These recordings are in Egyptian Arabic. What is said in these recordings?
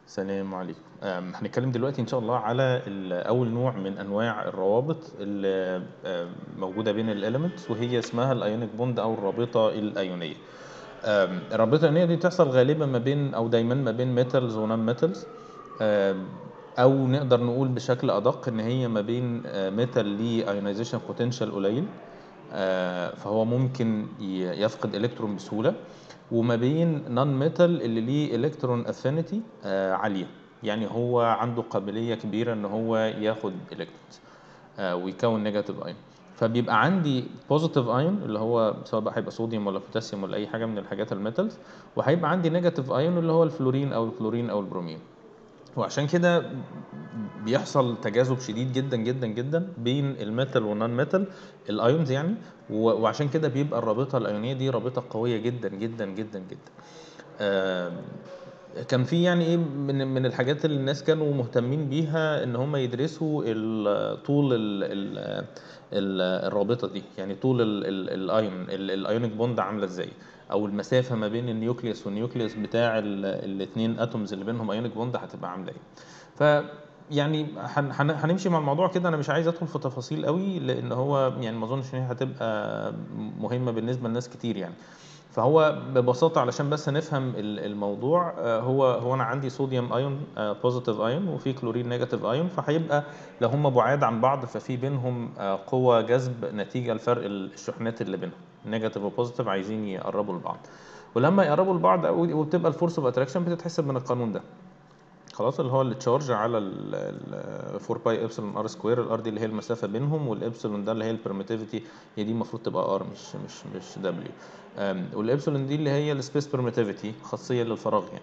السلام عليكم آم، هنتكلم دلوقتي ان شاء الله على ال- اول نوع من انواع الروابط اللي آم، موجوده بين الاليمنتس وهي اسمها الايونيك بوند او الرابطه الايونيه آم، الرابطه الايونيه دي بتحصل غالبا ما بين او دايما ما بين ميتالز ونون ميتالز او نقدر نقول بشكل ادق ان هي ما بين ميتال ليه ايونيزيشن بوتنشال قليل آه، فهو ممكن ي- يفقد الكترون بسهوله وما بين نون ميتال اللي ليه الكترون افينيتي عاليه يعني هو عنده قابليه كبيره ان هو ياخد الكترونز ويكون نيجاتيف ايون فبيبقى عندي بوزيتيف ايون اللي هو سواء بقى هيبقى صوديوم ولا بوتاسيوم ولا اي حاجه من الحاجات الميتالز وهيبقى عندي نيجاتيف ايون اللي هو الفلورين او الكلورين او البرومين وعشان كده بيحصل تجاذب شديد جدا جدا جدا بين الميتال والنون ميتال الايونز يعني و- وعشان كده بيبقى الرابطه الايونيه دي رابطه قويه جدا جدا جدا جدا آم، كان في يعني ايه من من الحاجات اللي الناس كانوا مهتمين بيها ان هم يدرسوا ال- طول ال ال ال الرابطه دي يعني طول ال- ال- الايون ال- الايونيك بوند عامله ازاي او المسافه ما بين النيوكليوس والنيوكليوس بتاع الاثنين اتومز اللي بينهم ايونيك بوند هتبقى عامله ايه ف يعني هن- هن- هنمشي مع الموضوع كده انا مش عايز ادخل في تفاصيل قوي لان هو يعني ما اظنش ان هي هتبقى مهمه بالنسبه لناس كتير يعني فهو ببساطه علشان بس نفهم ال- الموضوع آه، هو هو انا عندي صوديوم ايون بوزيتيف ايون وفي كلورين نيجاتيف ايون فهيبقى لو هم بعاد عن بعض ففي بينهم آه، قوه جذب نتيجه لفرق الشحنات اللي بينهم نيجاتيف وبوزيتيف عايزين يقربوا لبعض ولما يقربوا لبعض أو- وبتبقى الفورس اوف اتراكشن بتتحسب من القانون ده خلاص اللي هو التشارج على ال 4 باي ابسلون ار سكوير الار دي اللي هي المسافه بينهم والابسلون ده اللي هي البرميتيفيتي هي دي المفروض تبقى ار مش مش مش دبليو والابسلون دي اللي هي السبيس برميتيفيتي خاصيه للفراغ يعني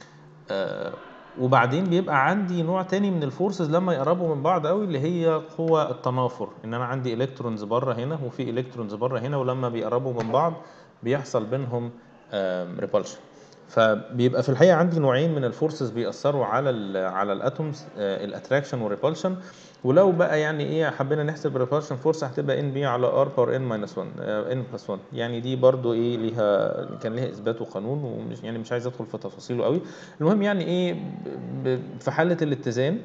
آه، وبعدين بيبقى عندي نوع تاني من الفورسز لما يقربوا من بعض قوي اللي هي قوة التنافر ان انا عندي الكترونز بره هنا وفي الكترونز بره هنا ولما بيقربوا من بعض بيحصل بينهم ريبالشن فبيبقى في الحقيقة عندي نوعين من الفورسز بيأثروا على ال على الاتومز الاتراكشن والريبالشن ولو بقى يعني ايه حبينا نحسب الريبالشن فورس هتبقى ان بي على ار باور ان ماينس 1 ان بلس 1 يعني دي برضو ايه ليها كان ليها اثبات وقانون ومش يعني مش عايز ادخل في تفاصيله قوي المهم يعني ايه ب- ب- في حالة الاتزان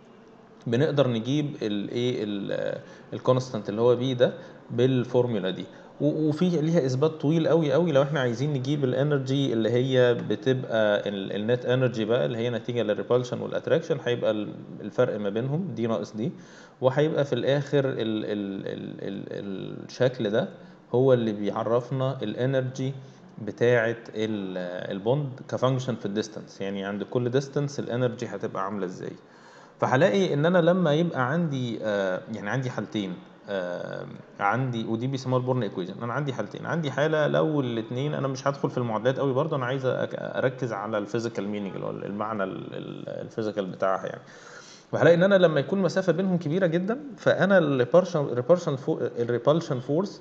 بنقدر نجيب الايه الكونستانت اللي هو بي ده بالفورمولا دي و- وفي ليها اثبات طويل قوي قوي لو احنا عايزين نجيب الانرجي اللي هي بتبقى النت انرجي بقى اللي هي نتيجه للريبالشن والاتراكشن هيبقى ال- الفرق ما بينهم دي ناقص دي وهيبقى في الاخر ال ال ال ال الشكل ده هو اللي بيعرفنا الانرجي بتاعه ال- البوند كفانكشن في الديستانس يعني عند كل ديستانس الانرجي هتبقى عامله ازاي فهلاقي ان انا لما يبقى عندي آه، يعني عندي حالتين آه، عندي ودي بيسموها البورن ايكويشن انا عندي حالتين عندي حاله لو الاثنين انا مش هدخل في المعادلات قوي برضه انا عايز أك- اركز على الفيزيكال مينينج اللي هو المعنى الفيزيكال بتاعها يعني وهلاقي ان انا لما يكون المسافه بينهم كبيره جدا فانا الريبالشن الريبالشن فورس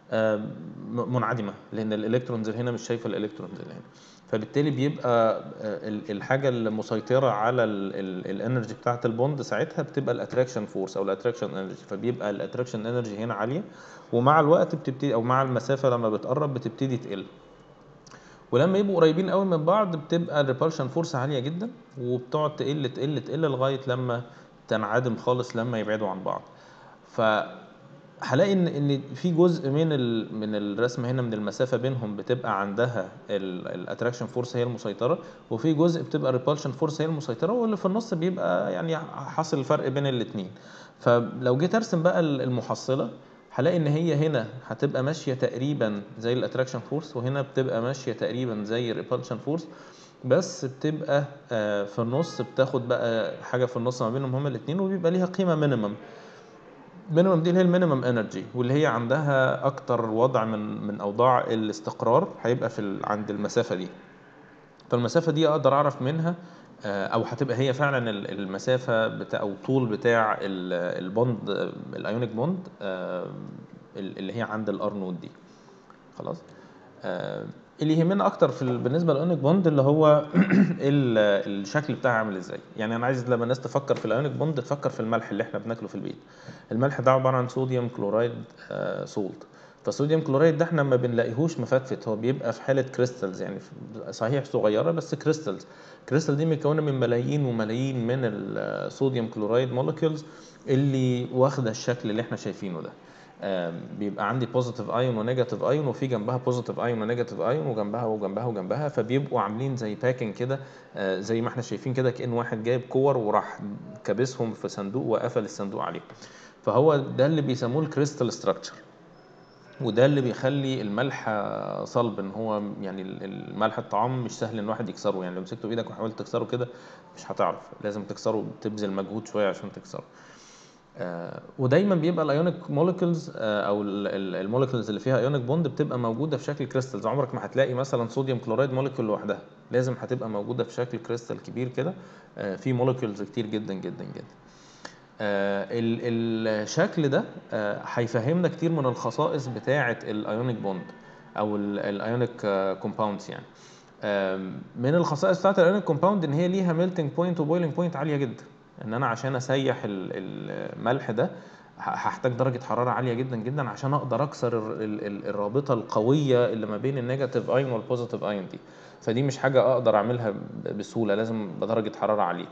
منعدمه لان الالكترونز اللي هنا مش شايفه الالكترونز اللي هنا فبالتالي بيبقى آه، ال- الحاجه المسيطره على الانرجي بتاعه البوند ساعتها بتبقى الاتراكشن فورس او الاتراكشن انرجي فبيبقى الاتراكشن انرجي هنا عاليه ومع الوقت بتبتدي او مع المسافه لما بتقرب بتبتدي تقل ولما يبقوا قريبين قوي من بعض بتبقى الريبالشن فورس عاليه جدا وبتقعد تقل تقل تقل لغايه لما تنعدم خالص لما يبعدوا عن بعض فهلاقي ان ان في جزء من ال من الرسمه هنا من المسافه بينهم بتبقى عندها الاتراكشن فورس هي المسيطره وفي جزء بتبقى الريبالشن فورس هي المسيطره واللي في النص بيبقى يعني حاصل الفرق بين الاثنين فلو جيت ارسم بقى المحصله هلاقي ان هي هنا هتبقى ماشيه تقريبا زي الاتراكشن فورس وهنا بتبقى ماشيه تقريبا زي الريبالشن فورس بس بتبقى آه، في النص بتاخد بقى حاجه في النص ما بينهم هما الاثنين وبيبقى ليها قيمه مينيمم مينيمم دي اللي هي المينيمم انرجي واللي هي عندها اكتر وضع من من اوضاع الاستقرار هيبقى في ال- عند المسافه دي فالمسافه دي اقدر اعرف منها آه، او هتبقى هي فعلا ال- المسافه بتاع او الطول بتاع ال- البوند آه، الايونيك بوند آه، ال- اللي هي عند الار نود دي خلاص آه، اللي يهمنا اكتر في ال- بالنسبه للايونيك بوند اللي هو ال- الشكل بتاعها عامل ازاي يعني انا عايز لما الناس تفكر في الايونيك بوند تفكر في الملح اللي احنا بناكله في البيت الملح ده عباره عن صوديوم كلورايد سولت فالصوديوم كلورايد ده احنا ما بنلاقيهوش مفتفت هو بيبقى في حاله كريستالز يعني في- صحيح صغيره بس كريستالز الكريستال دي مكونه من ملايين وملايين من الصوديوم كلورايد مولكيولز اللي واخده الشكل اللي احنا شايفينه ده آم، بيبقى عندي بوزيتيف ايون ونيجاتيف ايون وفي جنبها بوزيتيف ايون ونيجاتيف ايون وجنبها وجنبها وجنبها فبيبقوا عاملين زي باكينج كده آه، زي ما احنا شايفين كده كأن واحد جايب كور وراح كابسهم في صندوق وقفل الصندوق عليهم فهو ده اللي بيسموه الكريستال ستراكشر وده اللي بيخلي الملح آه، صلب ان هو يعني ال- الملح الطعام مش سهل ان الواحد يكسره يعني لو مسكته بايدك وحاولت تكسره كده مش هتعرف لازم تكسره تبذل مجهود شويه عشان تكسره آه، ودايما بيبقى الايونيك مولكيولز او المولكيولز اللي فيها ايونيك بوند بتبقى موجوده في شكل كريستالز عمرك ما هتلاقي مثلا صوديوم كلورايد مولكيول لوحدها لازم هتبقى موجوده في شكل كريستال كبير كده آه، فيه مولكيولز كتير جدا جدا جدا آه، ال- الشكل ده آه، هيفهمنا كتير من الخصائص بتاعه الايونيك بوند او الايونيك كومباوندز يعني آم، من الخصائص بتاعت الايونيك كومباوند ان هي ليها ميلتنج بوينت وبويلنج بوينت عاليه جدا ان انا عشان اسيح ال- الملح ده ه- هحتاج درجه حراره عاليه جدا جدا عشان اقدر اكسر ال- ال- ال- الرابطه القويه اللي ما بين النيجاتيف ايون والبوزيتيف ايون دي فدي مش حاجه اقدر اعملها ب- بسهوله لازم بدرجه حراره عاليه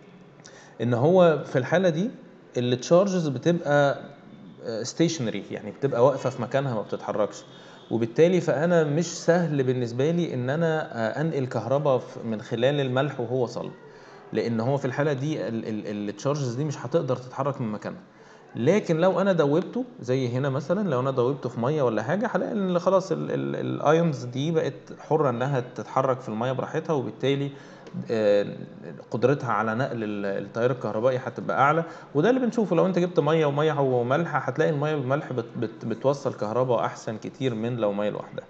ان هو في الحاله دي التشارجز بتبقى ستيشنري يعني بتبقى واقفه في مكانها ما بتتحركش وبالتالي فانا مش سهل بالنسبه لي ان انا آه، انقل كهرباء ف- من خلال الملح وهو صلب لان هو في الحاله دي التشارجز دي مش هتقدر تتحرك من مكانها لكن لو انا دوبته زي هنا مثلا لو انا دوبته في ميه ولا حاجه هلاقي ان خلاص الايونز دي بقت حره انها تتحرك في الميه براحتها وبالتالي آه، قدرتها على نقل ال- التيار الكهربائي هتبقى اعلى وده اللي بنشوفه لو انت جبت ميه وميه وملح هتلاقي الميه بالملح بت بت بتوصل كهرباء احسن كتير من لو ميه لوحدها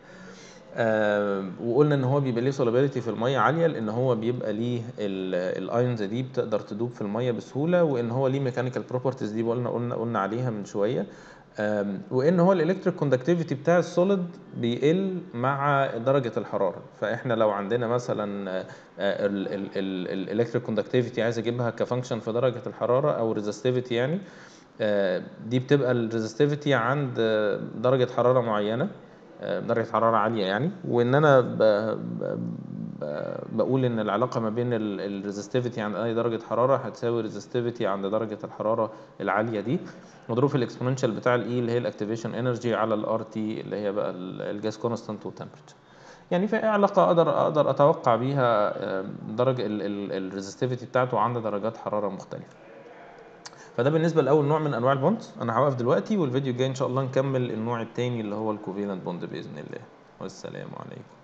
آه وقلنا ان هو بيبقى ليه سولابيليتي في الميه عاليه لان هو بيبقى ليه الايونز دي بتقدر تدوب في الميه بسهوله وان هو ليه ميكانيكال بروبرتيز دي قلنا قلنا قلنا عليها من شويه آم، وان هو الالكتريك كوندكتيفيتي بتاع السوليد بيقل مع درجه الحراره فاحنا لو عندنا مثلا الالكتريك كوندكتيفيتي عايز اجيبها كفانكشن في درجه الحراره او ريزستيفيتي يعني آه، دي بتبقى الريزستيفيتي عند آه، درجه حراره معينه آه، درجه حراره عاليه يعني وان انا ب... ب... ب... بقول ان العلاقه ما بين الريزستيفيتي عند اي درجه حراره هتساوي ريزستيفيتي عند درجه الحراره العاليه دي مضروب في الاكسبوننشال بتاع الاي اللي هي الاكتيفيشن انرجي على الار تي اللي هي بقى الجاز كونستانت والتمبرتشر يعني في علاقه اقدر اقدر اتوقع بيها آه، درجه الريزستيفيتي بتاعته عند درجات حراره مختلفه فده بالنسبه لاول نوع من انواع البوندز انا هوقف دلوقتي والفيديو الجاي ان شاء الله نكمل النوع الثاني اللي هو الكوفيلنت بوند باذن الله والسلام عليكم